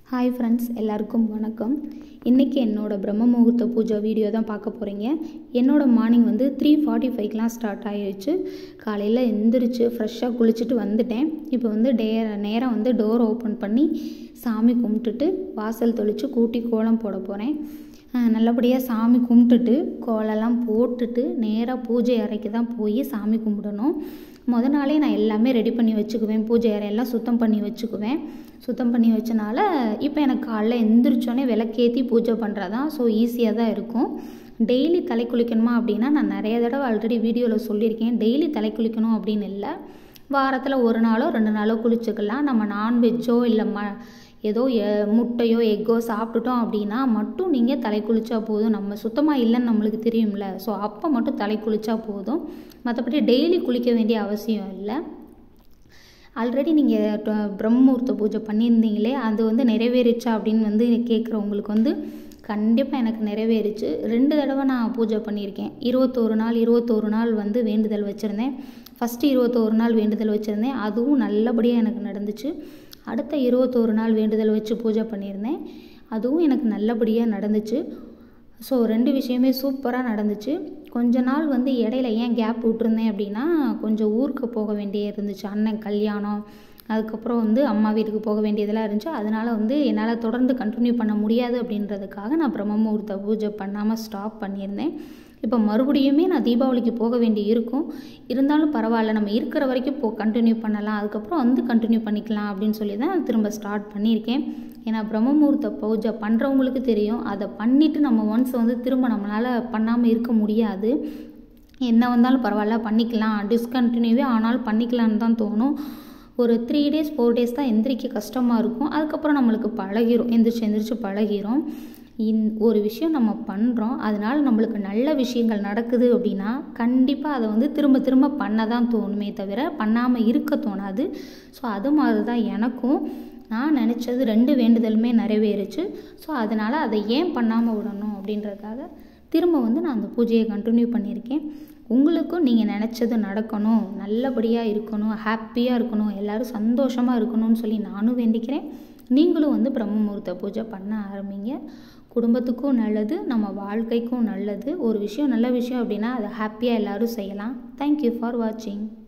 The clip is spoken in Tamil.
ஹாய் ஃப்ரெண்ட்ஸ் எல்லாருக்கும் வணக்கம் இன்றைக்கி என்னோடய பிரம்ம முகூர்த்த பூஜை வீடியோ தான் பார்க்க போகிறீங்க என்னோடய மார்னிங் வந்து த்ரீ ஃபார்ட்டி ஃபைவ்க்கெலாம் ஸ்டார்ட் ஆகிடுச்சு காலையில் எந்திரிச்சு ஃப்ரெஷ்ஷாக குளிச்சுட்டு வந்துட்டேன் இப்போ வந்து டே நேராக வந்து டோர் ஓப்பன் பண்ணி சாமி கும்பிட்டுட்டு வாசல் தொளித்து கூட்டி கோலம் போட போகிறேன் நல்லபடியாக சாமி கும்பிட்டுட்டு கோலம்லாம் போட்டுட்டு நேராக பூஜை அறைக்கு தான் போய் சாமி கும்பிடணும் முத நாளே நான் எல்லாமே ரெடி பண்ணி வச்சுக்குவேன் பூஜை அறையெல்லாம் சுத்தம் பண்ணி வச்சுக்குவேன் சுத்தம் பண்ணி வச்சனால இப்போ எனக்கு காலைல எந்திரிச்சோன்னே விளக்கேற்றி பூஜை பண்ணுறதான் ஸோ ஈஸியாக தான் இருக்கும் டெய்லி தலை குளிக்கணுமா அப்படின்னா நான் நிறைய தடவை ஆல்ரெடி வீடியோவில் சொல்லியிருக்கேன் டெய்லி தலை குளிக்கணும் அப்படின்னு இல்லை வாரத்தில் ஒரு நாளோ ரெண்டு நாளோ குளிச்சுக்கலாம் நம்ம நான்வெஜ்ஜோ இல்லை ம ஏதோ எ- முட்டையோ எக்கோ சாப்பிட்டுட்டோம் அப்படின்னா மட்டும் நீங்கள் தலை குளிச்சா போதும் நம்ம சுத்தமாக இல்லைன்னு நம்மளுக்கு தெரியும்ல ஸோ அப்போ மட்டும் தலை குளிச்சா போதும் மற்றபடி டெய்லி குளிக்க வேண்டிய அவசியம் இல்லை ஆல்ரெடி நீங்கள் பிரம்மூர்த்த பூஜை பண்ணியிருந்தீங்களே அது வந்து நிறைவேறிச்சா அப்படின்னு வந்து கேட்குறவங்களுக்கு வந்து கண்டிப்பாக எனக்கு நிறைவேறிச்சு ரெண்டு தடவை நான் பூஜை பண்ணியிருக்கேன் இருபத்தோரு நாள் இருபத்தோரு நாள் வந்து வேண்டுதல் வச்சுருந்தேன் ஃபஸ்ட்டு இருபத்தோரு நாள் வேண்டுதல் வச்சுருந்தேன் அதுவும் நல்லபடியாக எனக்கு நடந்துச்சு அடுத்த இருபத்தோரு நாள் வேண்டுதல் வச்சு பூஜை பண்ணியிருந்தேன் அதுவும் எனக்கு நல்லபடியாக நடந்துச்சு ஸோ ரெண்டு விஷயமே சூப்பராக நடந்துச்சு கொஞ்ச நாள் வந்து இடையில ஏன் கேப் விட்டுருந்தேன் அப்படின்னா கொஞ்சம் ஊருக்கு போக வேண்டிய இருந்துச்சு அண்ணன் கல்யாணம் அதுக்கப்புறம் வந்து அம்மா வீட்டுக்கு போக வேண்டியதெல்லாம் இருந்துச்சு அதனால் வந்து என்னால் தொடர்ந்து கண்டினியூ பண்ண முடியாது அப்படின்றதுக்காக நான் பிரம்ம முகூர்த்த பூஜை பண்ணாமல் ஸ்டாப் பண்ணியிருந்தேன் இப்போ மறுபடியுமே நான் தீபாவளிக்கு போக வேண்டி இருக்கும் இருந்தாலும் பரவாயில்ல நம்ம இருக்கிற வரைக்கும் போ கண்டினியூ பண்ணலாம் அதுக்கப்புறம் வந்து கண்டினியூ பண்ணிக்கலாம் அப்படின்னு சொல்லி தான் திரும்ப ஸ்டார்ட் பண்ணியிருக்கேன் ஏன்னா பிரம்ம முகூர்த்த பூஜை பண்ணுறவங்களுக்கு தெரியும் அதை பண்ணிவிட்டு நம்ம ஒன்ஸ் வந்து திரும்ப நம்மளால் பண்ணாமல் இருக்க முடியாது என்ன வந்தாலும் பரவாயில்ல பண்ணிக்கலாம் டிஸ்கண்டினியூவே ஆனாலும் பண்ணிக்கலான்னு தான் தோணும் ஒரு த்ரீ டேஸ் ஃபோர் டேஸ் தான் எந்திரிக்க கஷ்டமாக இருக்கும் அதுக்கப்புறம் நம்மளுக்கு பழகிரும் எந்திரிச்சு எந்திரிச்சு பழகிரும் இந் ஒரு விஷயம் நம்ம பண்ணுறோம் அதனால நம்மளுக்கு நல்ல விஷயங்கள் நடக்குது அப்படின்னா கண்டிப்பாக அதை வந்து திரும்ப திரும்ப பண்ண தான் தோணுமே தவிர பண்ணாமல் இருக்க தோணாது ஸோ அது மாதிரி தான் எனக்கும் நான் நினச்சது ரெண்டு வேண்டுதலுமே நிறைவேறுச்சு ஸோ அதனால் அதை ஏன் பண்ணாமல் விடணும் அப்படின்றதுக்காக திரும்ப வந்து நான் அந்த பூஜையை கண்டினியூ பண்ணியிருக்கேன் உங்களுக்கும் நீங்கள் நினச்சது நடக்கணும் நல்லபடியாக இருக்கணும் ஹாப்பியாக இருக்கணும் எல்லோரும் சந்தோஷமாக இருக்கணும்னு சொல்லி நானும் வேண்டிக்கிறேன் நீங்களும் வந்து பிரம்ம முகூர்த்த பூஜை பண்ண ஆரம்பிங்க குடும்பத்துக்கும் நல்லது நம்ம வாழ்க்கைக்கும் நல்லது ஒரு விஷயம் நல்ல விஷயம் அப்படின்னா அதை ஹாப்பியாக எல்லோரும் செய்யலாம் தேங்க்யூ ஃபார் வாட்சிங்